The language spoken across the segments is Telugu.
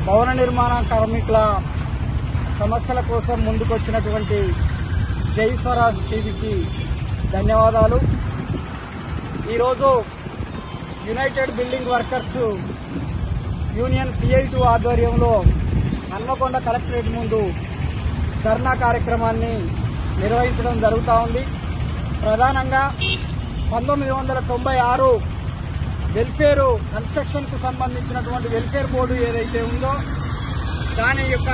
భవన నిర్మాణ కార్మికుల సమస్యల కోసం ముందుకొచ్చినటువంటి జై స్వరాజ్ టీవీకి ధన్యవాదాలు ఈరోజు united building workers union CIT ఆధ్వర్యంలో హన్మకొండ కలెక్టరేట్ ముందు ధర్నా కార్యక్రమాన్ని నిర్వహించడం జరుగుతూ ఉంది ప్రధానంగా పంతొమ్మిది వందల తొంభై ఆరు వెల్ఫేర్ కన్స్ట్రక్షన్ కు సంబంధించినటువంటి వెల్ఫేర్ బోర్డు ఏదైతే ఉందో దాని యొక్క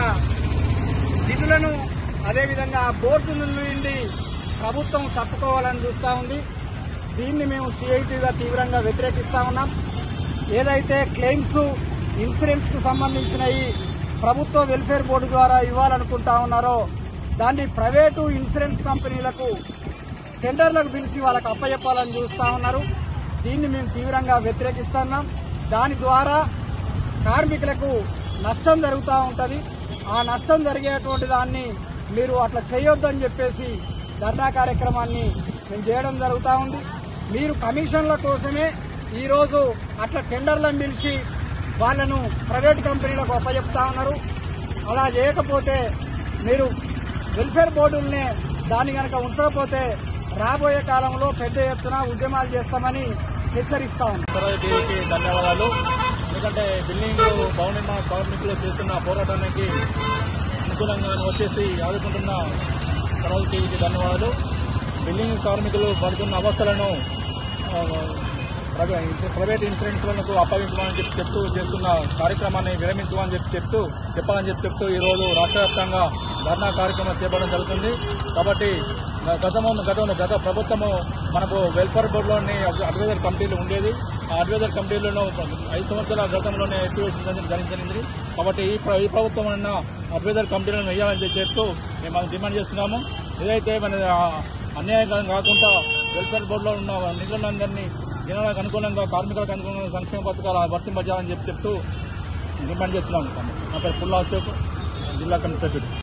నిధులను అదేవిధంగా బోర్డు నుండి ప్రభుత్వం తప్పుకోవాలని చూస్తా ఉంది దీన్ని మేము సిఐటిగా తీవ్రంగా వ్యతిరేకిస్తా ఉన్నాం ఏదైతే క్లెయిమ్స్ ఇన్సూరెన్స్ కు సంబంధించినవి ప్రభుత్వ వెల్ఫేర్ బోర్డు ద్వారా ఇవ్వాలనుకుంటా ఉన్నారో దాన్ని ప్రైవేటు ఇన్సూరెన్స్ కంపెనీలకు టెండర్లకు పిలిచి వాళ్ళకి అప్పచెప్పాలని చూస్తా ఉన్నారు దీన్ని మేము తీవ్రంగా వ్యతిరేకిస్తున్నాం దాని ద్వారా కార్మికులకు నష్టం జరుగుతూ ఉంటది ఆ నష్టం జరిగేటువంటి దాన్ని మీరు అట్లా చేయొద్దని చెప్పేసి ధర్నా కార్యక్రమాన్ని మేము చేయడం జరుగుతూ ఉంది మీరు కమిషన్ల కోసమే ఈ రోజు అట్లా టెండర్లను పిలిచి వాళ్ళను ప్రైవేట్ కంపెనీలకు అప్పచెప్తా ఉన్నారు అలా చేయకపోతే మీరు వెల్ఫేర్ బోర్డుల్నే దాన్ని గనక ఉంచకపోతే రాబోయే కాలంలో పెద్ద ఎత్తున ఉద్యమాలు చేస్తామని హెచ్చరిస్తా ఉన్నాం స్వరాజ్ టీవీకి ధన్యవాదాలు ఎందుకంటే బిల్డింగ్ భవన నిర్మాణ కార్మికులు చేస్తున్న పోరాటానికి అనుకూలంగా వచ్చేసి ఆదుకుంటున్న స్వరాజ్ టీవీకి ధన్యవాదాలు బిల్డింగ్ కార్మికులు పడుతున్న అవస్థలను ఆ, ప్రైవే- ప్రైవేట్ ఇన్సూరెన్స్లకు అప్పగించమని చెప్పి చెప్తూ చేస్తున్న కార్యక్రమాన్ని విరమించమని చెప్పి చెప్తూ చెప్పాలని చెప్పి చెప్తూ ఈ రోజు రాష్ట్ర వ్యాప్తంగా ధర్నా కార్యక్రమం చేపట్టడం జరుగుతుంది కాబట్టి గతము గతంలో గత ప్రభుత్వము మనకు వెల్ఫేర్ బోర్డులోని అడ్వైజర్ కమిటీలు ఉండేది ఆ అడ్వైజర్ కమిటీలను ఐదు సంవత్సరాల గతంలోనే ఎక్టివేషన్ జరిగింది కాబట్టి ఈ ప్ర- ఈ ప్రభుత్వం అన్న అడ్వైజర్ కమిటీలను వేయాలని చెప్పి చెప్తూ మేము అది డిమాండ్ చేస్తున్నాము ఏదైతే మన ఆ, అన్యాయం కాకుండా వెల్ఫేర్ బోర్డులో ఉన్న నిధులందరినీ జనాలకు అనుకూలంగా కార్మికులకు అనుకూలంగా సంక్షేమ పథకాలు వర్తింపజేయాలని చెప్పి చెప్తూ డిమాండ్ చేస్తున్నాము నా పేరు పుల్లా అశోక్ జిల్లా కమిటీ సభ్యుడు